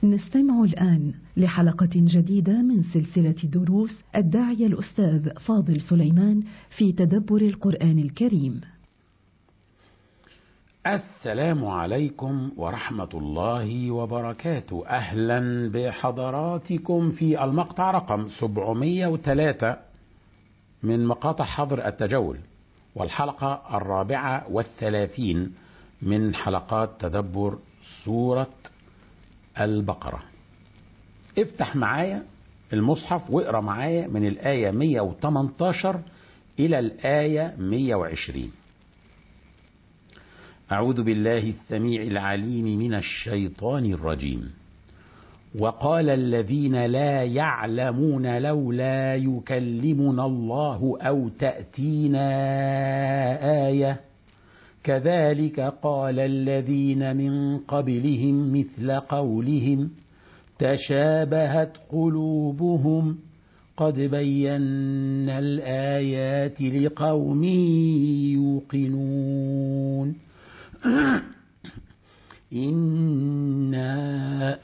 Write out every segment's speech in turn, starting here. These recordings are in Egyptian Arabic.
نستمع الآن لحلقة جديدة من سلسلة دروس الداعية الأستاذ فاضل سليمان في تدبر القرآن الكريم. السلام عليكم ورحمة الله وبركاته أهلا بحضراتكم في المقطع رقم 703 من مقاطع حظر التجول والحلقة الرابعة والثلاثين من حلقات تدبر سورة البقرة افتح معايا المصحف واقرا معايا من الآية 118 إلى الآية 120 أعوذ بالله السميع العليم من الشيطان الرجيم وقال الذين لا يعلمون لولا يكلمنا الله أو تأتينا آية كذلك قال الذين من قبلهم مثل قولهم تشابهت قلوبهم قد بينا الآيات لقوم يوقنون إنا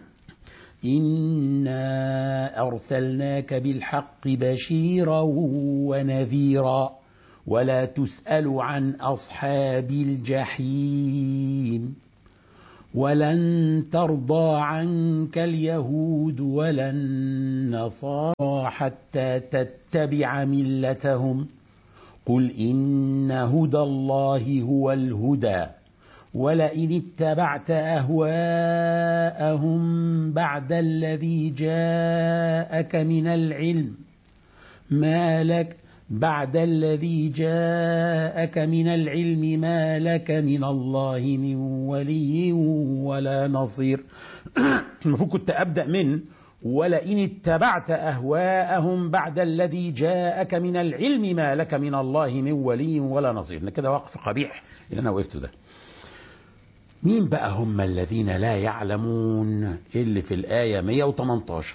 إنا أرسلناك بالحق بشيرا ونذيرا ولا تسأل عن أصحاب الجحيم ولن ترضى عنك اليهود ولا النصارى حتى تتبع ملتهم قل إن هدى الله هو الهدى ولئن اتبعت أهواءهم بعد الذي جاءك من العلم ما لك بعد الذي جاءك من العلم ما لك من الله من ولي ولا نصير المفروض كنت أبدأ من ولئن اتبعت أهواءهم بعد الذي جاءك من العلم ما لك من الله من ولي ولا نصير كده وقف قبيح اللي أنا وقفته ده مين بقى هم الذين لا يعلمون اللي في الآية 118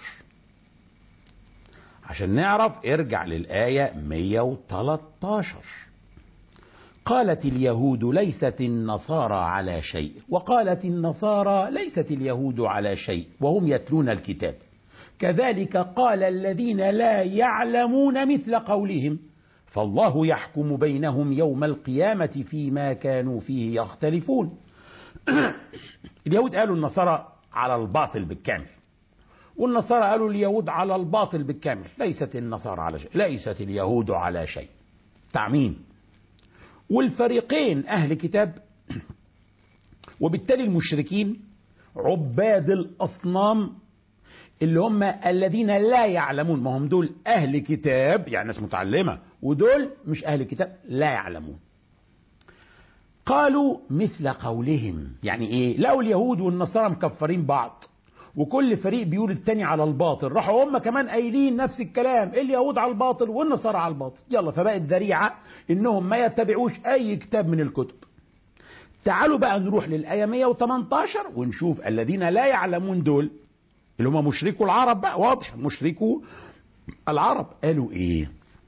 عشان نعرف ارجع للآية 113 قالت اليهود ليست النصارى على شيء وقالت النصارى ليست اليهود على شيء وهم يتلون الكتاب كذلك قال الذين لا يعلمون مثل قولهم فالله يحكم بينهم يوم القيامة فيما كانوا فيه يختلفون اليهود قالوا النصارى على الباطل بالكامل والنصارى قالوا اليهود على الباطل بالكامل ليست النصارى على شيء ليست اليهود على شيء تعميم والفريقين أهل كتاب وبالتالي المشركين عباد الأصنام اللي هم الذين لا يعلمون ما هم دول أهل كتاب يعني ناس متعلمة ودول مش أهل كتاب لا يعلمون قالوا مثل قولهم يعني ايه لو اليهود والنصارى مكفرين بعض وكل فريق بيقول التاني على الباطل راحوا هم كمان قايلين نفس الكلام اليهود على الباطل والنصارى على الباطل يلا فبقت ذريعة انهم ما يتبعوش اي كتاب من الكتب تعالوا بقى نروح للآية 118 ونشوف الذين لا يعلمون دول اللي هم مشركوا العرب بقى واضح مشركوا العرب قالوا ايه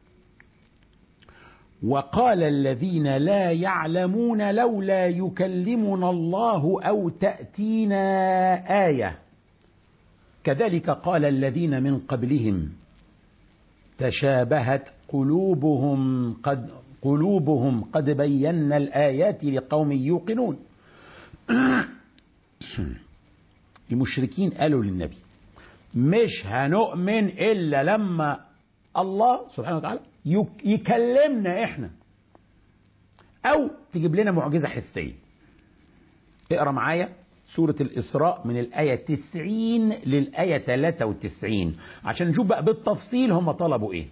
وقال الذين لا يعلمون لولا يكلمنا الله او تاتينا ايه كذلك قال الذين من قبلهم تشابهت قلوبهم قد قلوبهم قد بينا الايات لقوم يوقنون المشركين قالوا للنبي مش هنؤمن الا لما الله سبحانه وتعالى يكلمنا احنا او تجيب لنا معجزه حسيه اقرا معايا سورة الإسراء من الآية 90 للآية 93 عشان نشوف بقى بالتفصيل هم طلبوا إيه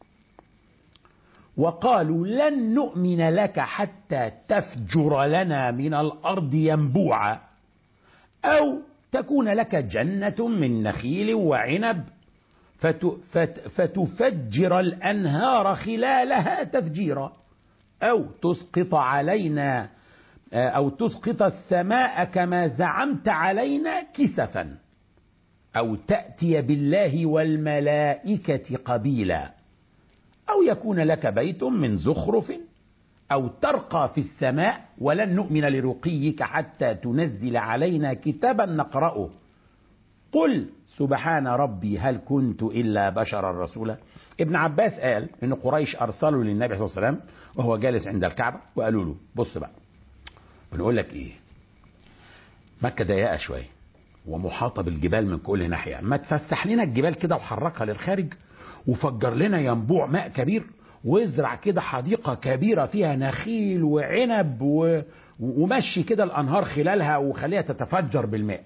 وقالوا لن نؤمن لك حتى تفجر لنا من الأرض ينبوعا أو تكون لك جنة من نخيل وعنب فتفجر الأنهار خلالها تفجيرا أو تسقط علينا أو تسقط السماء كما زعمت علينا كسفا أو تأتي بالله والملائكة قبيلا أو يكون لك بيت من زخرف أو ترقى في السماء ولن نؤمن لرقيك حتى تنزل علينا كتابا نقرأه قل سبحان ربي هل كنت إلا بشرا رسولا ابن عباس قال ان قريش ارسلوا للنبي صلى الله عليه وسلم وهو جالس عند الكعبه وقالوا له بص بقى بنقول لك ايه مكه ضيقه شويه ومحاطه بالجبال من كل ناحيه ما تفسح لنا الجبال كده وحركها للخارج وفجر لنا ينبوع ماء كبير وازرع كده حديقه كبيره فيها نخيل وعنب و... ومشي كده الانهار خلالها وخليها تتفجر بالماء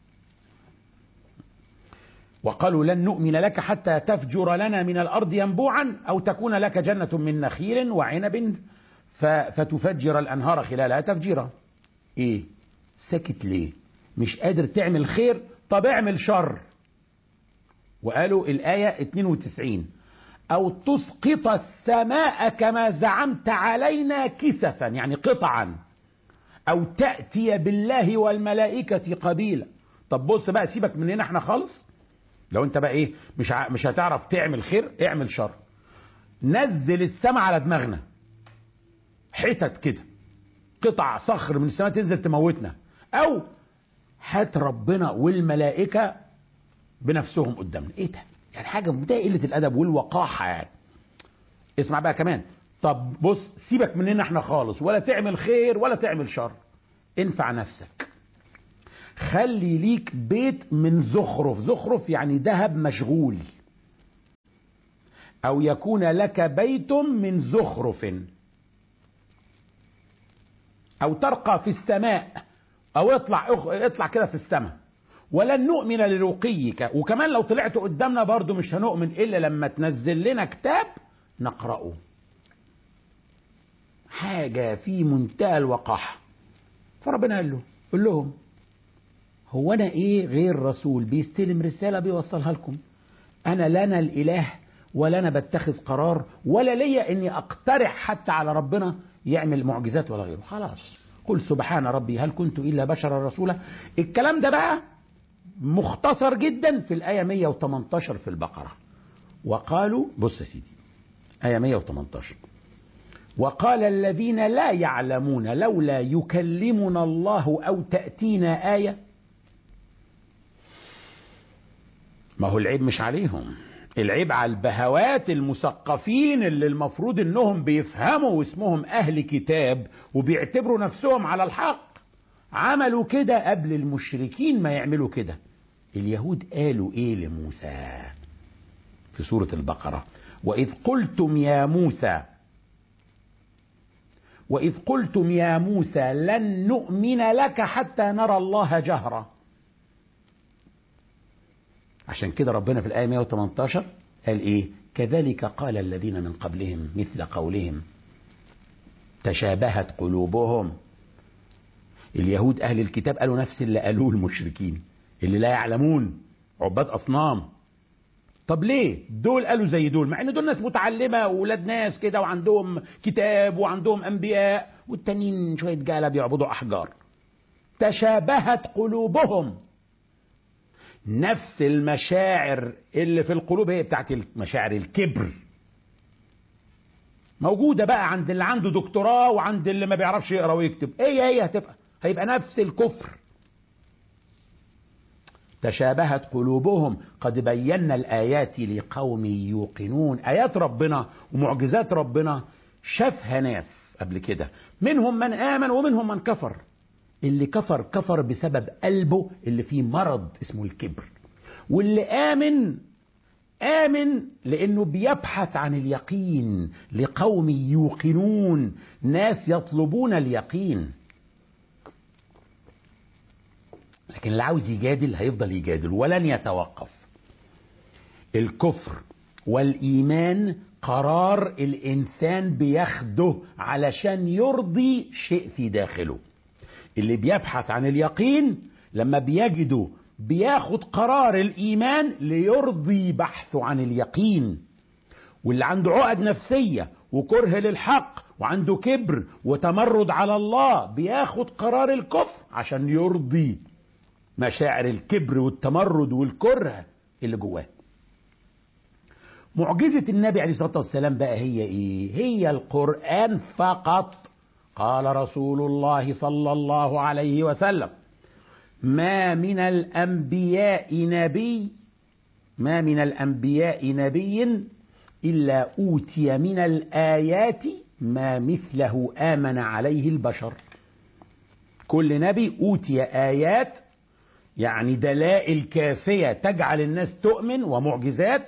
وقالوا لن نؤمن لك حتى تفجر لنا من الارض ينبوعا او تكون لك جنه من نخيل وعنب ف... فتفجر الانهار خلالها تفجيرا ايه سكت ليه مش قادر تعمل خير طب اعمل شر وقالوا الآية 92 أو تسقط السماء كما زعمت علينا كسفا يعني قطعا أو تأتي بالله والملائكة قبيلا طب بص بقى سيبك مننا احنا خالص لو انت بقى ايه مش ع... مش هتعرف تعمل خير اعمل شر نزل السماء على دماغنا حتت كده قطع صخر من السماء تنزل تموتنا او هات ربنا والملائكه بنفسهم قدامنا ايه ده يعني حاجه ده قله الادب والوقاحه يعني اسمع بقى كمان طب بص سيبك مننا احنا خالص ولا تعمل خير ولا تعمل شر انفع نفسك خلي ليك بيت من زخرف زخرف يعني ذهب مشغول او يكون لك بيت من زخرف او ترقى في السماء او اطلع اطلع كده في السماء ولن نؤمن لرقيك وكمان لو طلعت قدامنا برضو مش هنؤمن الا لما تنزل لنا كتاب نقراه حاجه في منتهى الوقاحه فربنا قال له قول لهم هو انا ايه غير رسول بيستلم رساله بيوصلها لكم انا لا انا الاله ولا انا بتخذ قرار ولا ليا اني اقترح حتى على ربنا يعمل معجزات ولا غيره خلاص قل سبحان ربي هل كنت الا بشرا رسولا الكلام ده بقى مختصر جدا في الايه 118 في البقره وقالوا بص يا سيدي ايه 118 وقال الذين لا يعلمون لولا يكلمنا الله او تاتينا ايه ما هو العيب مش عليهم العيب على البهوات المثقفين اللي المفروض انهم بيفهموا واسمهم اهل كتاب وبيعتبروا نفسهم على الحق عملوا كده قبل المشركين ما يعملوا كده اليهود قالوا ايه لموسى في سورة البقرة واذ قلتم يا موسى واذ قلتم يا موسى لن نؤمن لك حتى نرى الله جهرة عشان كده ربنا في الآية 118 قال إيه كذلك قال الذين من قبلهم مثل قولهم تشابهت قلوبهم اليهود أهل الكتاب قالوا نفس اللي قالوه المشركين اللي لا يعلمون عباد أصنام طب ليه دول قالوا زي دول مع ان دول ناس متعلمة وولاد ناس كده وعندهم كتاب وعندهم أنبياء والتانيين شوية جالة بيعبدوا أحجار تشابهت قلوبهم نفس المشاعر اللي في القلوب هي بتاعت مشاعر الكبر موجودة بقى عند اللي عنده دكتوراه وعند اللي ما بيعرفش يقرا ويكتب هي هي هتبقى هيبقى نفس الكفر تشابهت قلوبهم قد بينا الآيات لقوم يوقنون آيات ربنا ومعجزات ربنا شافها ناس قبل كده منهم من آمن ومنهم من كفر اللي كفر كفر بسبب قلبه اللي فيه مرض اسمه الكبر واللي آمن آمن لأنه بيبحث عن اليقين لقوم يوقنون ناس يطلبون اليقين لكن اللي عاوز يجادل هيفضل يجادل ولن يتوقف الكفر والإيمان قرار الإنسان بياخده علشان يرضي شيء في داخله اللي بيبحث عن اليقين لما بيجده بياخد قرار الايمان ليرضي بحثه عن اليقين واللي عنده عقد نفسيه وكره للحق وعنده كبر وتمرد على الله بياخد قرار الكفر عشان يرضي مشاعر الكبر والتمرد والكره اللي جواه معجزة النبي عليه الصلاة والسلام بقى هي ايه هي القرآن فقط قال رسول الله صلى الله عليه وسلم ما من الأنبياء نبي ما من الأنبياء نبي إلا أوتي من الآيات ما مثله آمن عليه البشر كل نبي أوتي آيات يعني دلائل كافية تجعل الناس تؤمن ومعجزات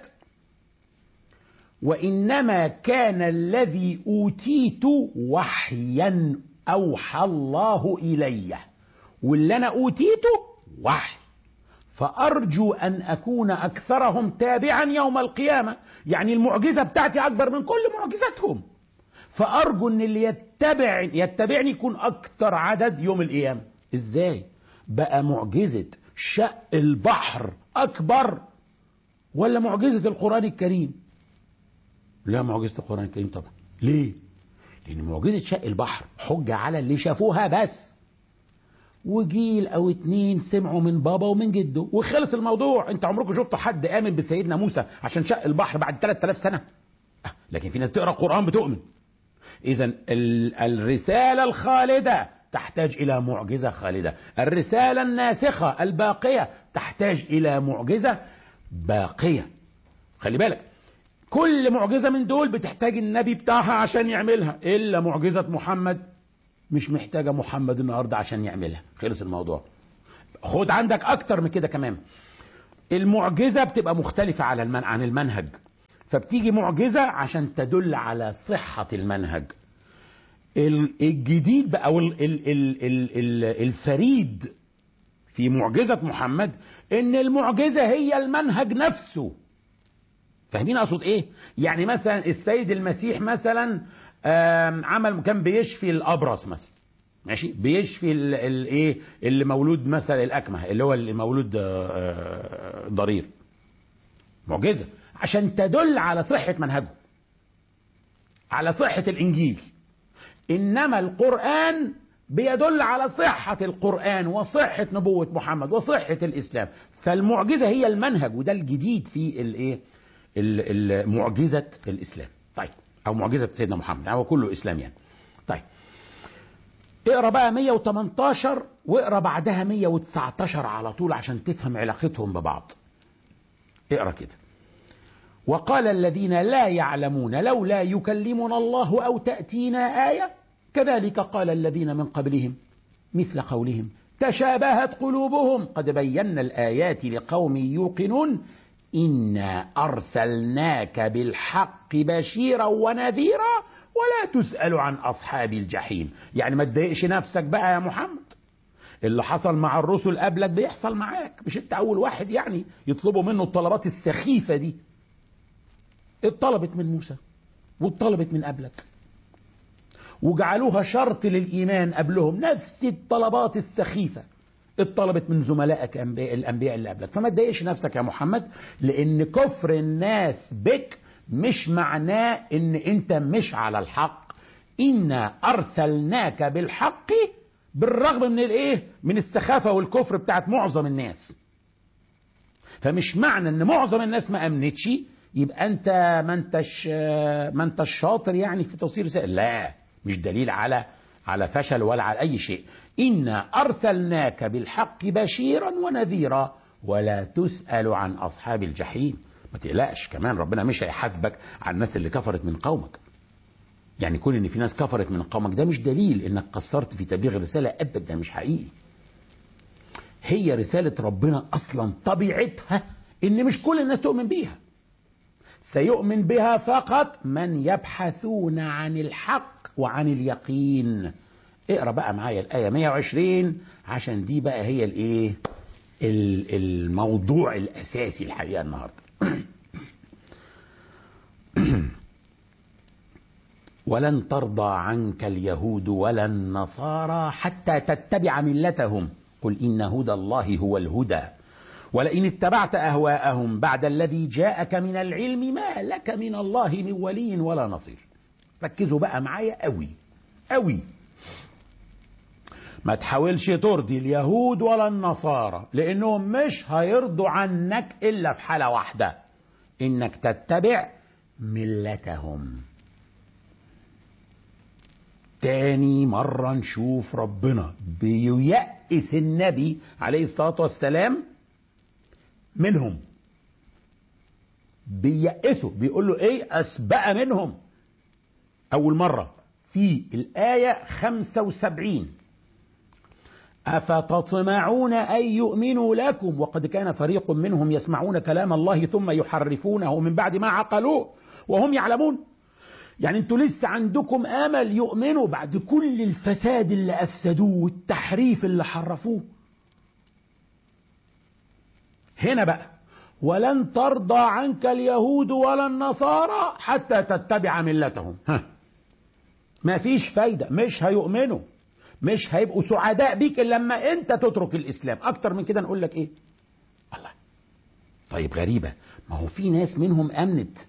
وإنما كان الذي أوتيت وحيا أوحى الله إلي واللي أنا أوتيته وحي فأرجو أن أكون أكثرهم تابعا يوم القيامة يعني المعجزة بتاعتي أكبر من كل معجزاتهم فأرجو أن اللي يتبع يتبعني يكون أكثر عدد يوم القيامة إزاي بقى معجزة شق البحر أكبر ولا معجزة القرآن الكريم لا معجزة القرآن الكريم طبعا ليه لأن معجزة شق البحر حجة على اللي شافوها بس وجيل او اتنين سمعوا من بابا ومن جده وخلص الموضوع انت عمركم شفتوا حد امن بسيدنا موسى عشان شق البحر بعد 3000 سنه أه. لكن في ناس تقرا القران بتؤمن اذا الرساله الخالده تحتاج الى معجزه خالده الرساله الناسخه الباقيه تحتاج الى معجزه باقيه خلي بالك كل معجزه من دول بتحتاج النبي بتاعها عشان يعملها الا معجزه محمد مش محتاجه محمد النهارده عشان يعملها خلص الموضوع خد عندك اكتر من كده كمان المعجزه بتبقى مختلفه على المن... عن المنهج فبتيجي معجزه عشان تدل على صحه المنهج الجديد بقى او ال... ال... ال... ال... الفريد في معجزه محمد ان المعجزه هي المنهج نفسه فاهمين اقصد ايه يعني مثلا السيد المسيح مثلا عمل كان بيشفي الابرص مثلا ماشي بيشفي الايه اللي مولود مثلا الاكمه اللي هو اللي مولود ضرير معجزه عشان تدل على صحه منهجه على صحه الانجيل انما القران بيدل على صحه القران وصحه نبوه محمد وصحه الاسلام فالمعجزه هي المنهج وده الجديد في الايه معجزه الاسلام طيب او معجزه سيدنا محمد هو كله اسلام يعني طيب اقرا بقى 118 واقرا بعدها 119 على طول عشان تفهم علاقتهم ببعض اقرا كده وقال الذين لا يعلمون لولا يكلمنا الله او تاتينا ايه كذلك قال الذين من قبلهم مثل قولهم تشابهت قلوبهم قد بينا الايات لقوم يوقنون إنا أرسلناك بالحق بشيرا ونذيرا ولا تسأل عن أصحاب الجحيم يعني ما تضايقش نفسك بقى يا محمد اللي حصل مع الرسل قبلك بيحصل معاك مش انت أول واحد يعني يطلبوا منه الطلبات السخيفة دي اتطلبت من موسى واتطلبت من قبلك وجعلوها شرط للإيمان قبلهم نفس الطلبات السخيفة اتطلبت من زملائك الانبياء اللي قبلك فما تضايقش نفسك يا محمد لان كفر الناس بك مش معناه ان انت مش على الحق انا ارسلناك بالحق بالرغم من الايه من السخافه والكفر بتاعت معظم الناس فمش معنى ان معظم الناس ما امنتش يبقى انت ما انتش ما انتش شاطر يعني في توصيل رساله لا مش دليل على على فشل ولا على أي شيء إنا أرسلناك بالحق بشيرا ونذيرا ولا تسأل عن أصحاب الجحيم ما تقلقش كمان ربنا مش هيحاسبك على الناس اللي كفرت من قومك يعني كون ان في ناس كفرت من قومك ده مش دليل انك قصرت في تبليغ الرساله ابدا مش حقيقي هي رساله ربنا اصلا طبيعتها ان مش كل الناس تؤمن بيها سيؤمن بها فقط من يبحثون عن الحق وعن اليقين اقرا بقى معايا الايه 120 عشان دي بقى هي الايه الموضوع الاساسي الحقيقه النهارده ولن ترضى عنك اليهود ولا النصارى حتى تتبع ملتهم قل ان هدى الله هو الهدى ولئن اتبعت اهواءهم بعد الذي جاءك من العلم ما لك من الله من ولي ولا نصير ركزوا بقى معايا قوي قوي ما تحاولش ترضي اليهود ولا النصارى لانهم مش هيرضوا عنك الا في حاله واحده انك تتبع ملتهم تاني مرة نشوف ربنا بييأس النبي عليه الصلاة والسلام منهم بييأسه بيقول له ايه أسبق منهم أول مرة في الآية 75 أفتطمعون أن يؤمنوا لكم وقد كان فريق منهم يسمعون كلام الله ثم يحرفونه من بعد ما عقلوه وهم يعلمون يعني انتوا لسه عندكم امل يؤمنوا بعد كل الفساد اللي افسدوه والتحريف اللي حرفوه هنا بقى ولن ترضى عنك اليهود ولا النصارى حتى تتبع ملتهم ها ما فيش فايدة مش هيؤمنوا مش هيبقوا سعداء بيك الا لما انت تترك الاسلام اكتر من كده نقول لك ايه الله طيب غريبة ما هو في ناس منهم امنت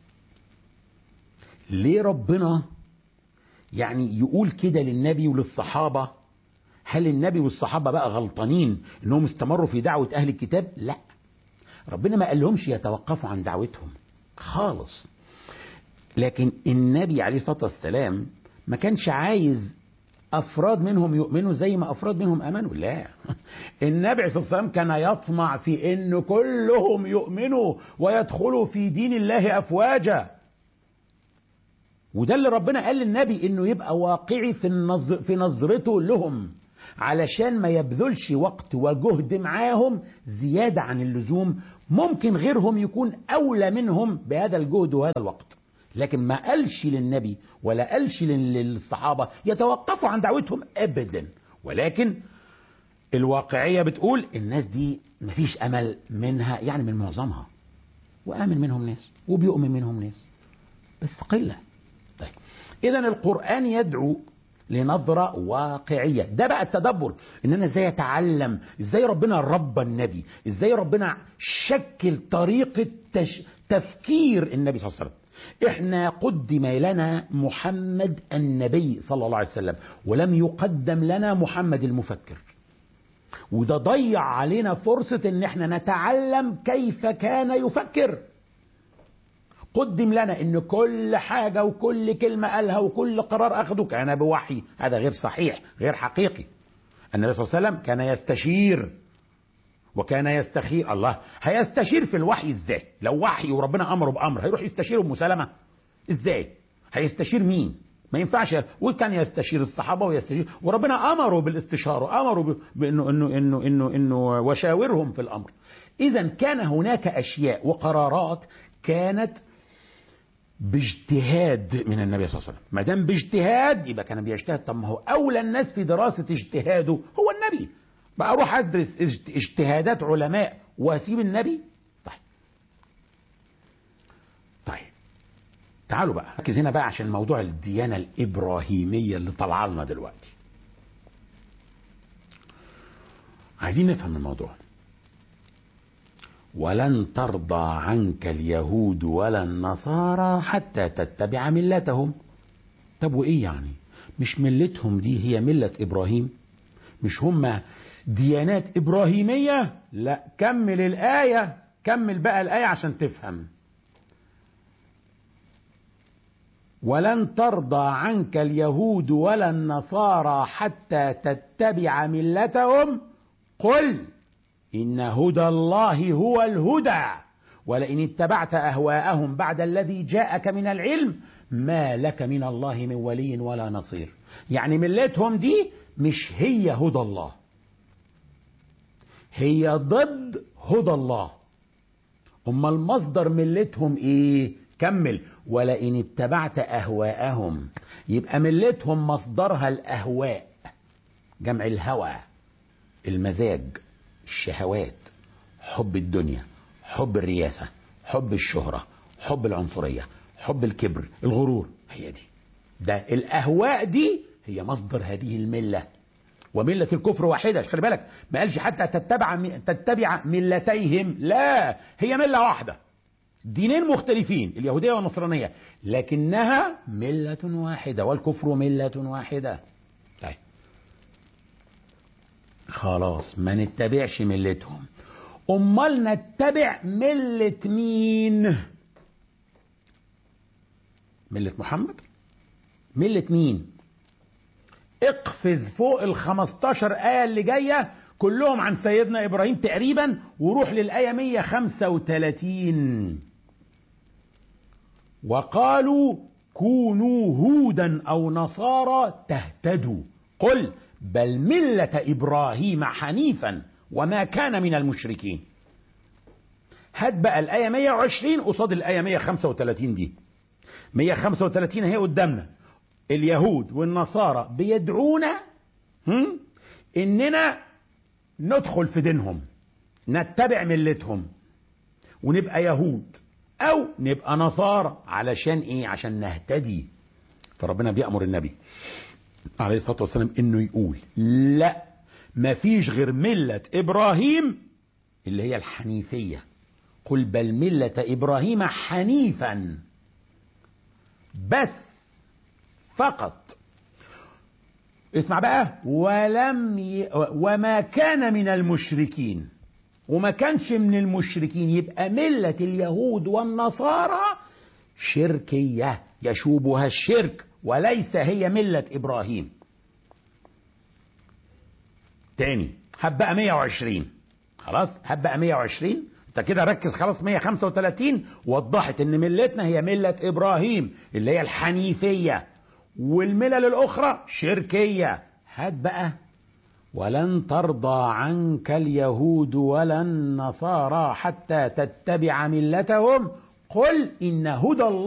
ليه ربنا يعني يقول كده للنبي وللصحابة هل النبي والصحابة بقى غلطانين انهم استمروا في دعوة اهل الكتاب لا ربنا ما قال لهمش يتوقفوا عن دعوتهم خالص لكن النبي عليه الصلاة والسلام ما كانش عايز افراد منهم يؤمنوا زي ما افراد منهم امنوا لا النبي عليه الصلاه والسلام كان يطمع في ان كلهم يؤمنوا ويدخلوا في دين الله افواجا وده اللي ربنا قال للنبي انه يبقى واقعي في النظر في نظرته لهم علشان ما يبذلش وقت وجهد معاهم زياده عن اللزوم ممكن غيرهم يكون اولى منهم بهذا الجهد وهذا الوقت لكن ما قالش للنبي ولا قالش للصحابه يتوقفوا عن دعوتهم ابدا ولكن الواقعيه بتقول الناس دي مفيش امل منها يعني من معظمها وامن منهم ناس وبيؤمن منهم ناس بس قله طيب اذا القران يدعو لنظرة واقعية ده بقى التدبر ان انا ازاي اتعلم ازاي ربنا ربى النبي ازاي ربنا شكل طريقة تش... تفكير النبي صلى الله عليه وسلم احنا قدم لنا محمد النبي صلى الله عليه وسلم ولم يقدم لنا محمد المفكر وده ضيع علينا فرصة ان احنا نتعلم كيف كان يفكر قدم لنا ان كل حاجة وكل كلمة قالها وكل قرار اخده كان بوحي هذا غير صحيح غير حقيقي النبي صلى الله عليه وسلم كان يستشير وكان يستخير الله هيستشير في الوحي ازاي لو وحي وربنا امره بامر هيروح يستشير ام سلمة ازاي هيستشير مين ما ينفعش وكان يستشير الصحابه ويستشير وربنا امره بالاستشاره امره بانه انه انه انه انه وشاورهم في الامر اذا كان هناك اشياء وقرارات كانت باجتهاد من النبي صلى الله عليه وسلم ما دام باجتهاد يبقى كان بيجتهد طب ما هو اولى الناس في دراسه اجتهاده هو النبي بقى اروح ادرس اجتهادات علماء واسيب النبي طيب طيب تعالوا بقى ركز هنا بقى عشان موضوع الديانه الابراهيميه اللي طالعه لنا دلوقتي عايزين نفهم الموضوع ولن ترضى عنك اليهود ولا النصارى حتى تتبع ملتهم طب وايه يعني مش ملتهم دي هي مله ابراهيم مش هم ديانات ابراهيميه لا كمل الايه كمل بقى الايه عشان تفهم ولن ترضى عنك اليهود ولا النصارى حتى تتبع ملتهم قل ان هدى الله هو الهدى ولئن اتبعت اهواءهم بعد الذي جاءك من العلم ما لك من الله من ولي ولا نصير يعني ملتهم دي مش هي هدى الله هي ضد هدى الله اما المصدر ملتهم ايه كمل ولئن اتبعت اهواءهم يبقى ملتهم مصدرها الاهواء جمع الهوى المزاج الشهوات حب الدنيا حب الرياسة حب الشهرة حب العنصرية حب الكبر الغرور هي دي ده الأهواء دي هي مصدر هذه الملة وملة الكفر واحدة خلي بالك ما قالش حتى تتبع تتبع ملتيهم لا هي ملة واحدة دينين مختلفين اليهودية والنصرانية لكنها ملة واحدة والكفر ملة واحدة طيب خلاص ما نتبعش ملتهم امال نتبع ملة مين ملة محمد ملة مين اقفز فوق ال 15 آية اللي جاية كلهم عن سيدنا إبراهيم تقريبا وروح للآية 135 وقالوا كونوا هودا أو نصارى تهتدوا قل بل ملة إبراهيم حنيفا وما كان من المشركين هات بقى الآية 120 قصاد الآية 135 دي 135 هي قدامنا اليهود والنصارى بيدعونا هم؟ اننا ندخل في دينهم نتبع ملتهم ونبقى يهود او نبقى نصارى علشان ايه عشان نهتدي فربنا بيأمر النبي عليه الصلاة والسلام انه يقول لا مفيش غير ملة ابراهيم اللي هي الحنيفية قل بل ملة ابراهيم حنيفا بس فقط اسمع بقى ولم ي... وما كان من المشركين وما كانش من المشركين يبقى ملة اليهود والنصارى شركية يشوبها الشرك وليس هي ملة إبراهيم تاني هبقى 120 خلاص هبقى 120 انت كده ركز خلاص 135 وضحت ان ملتنا هي ملة ابراهيم اللي هي الحنيفية والملل الاخرى شركية هات بقى ولن ترضى عنك اليهود ولا النصارى حتى تتبع ملتهم قل ان هدى الله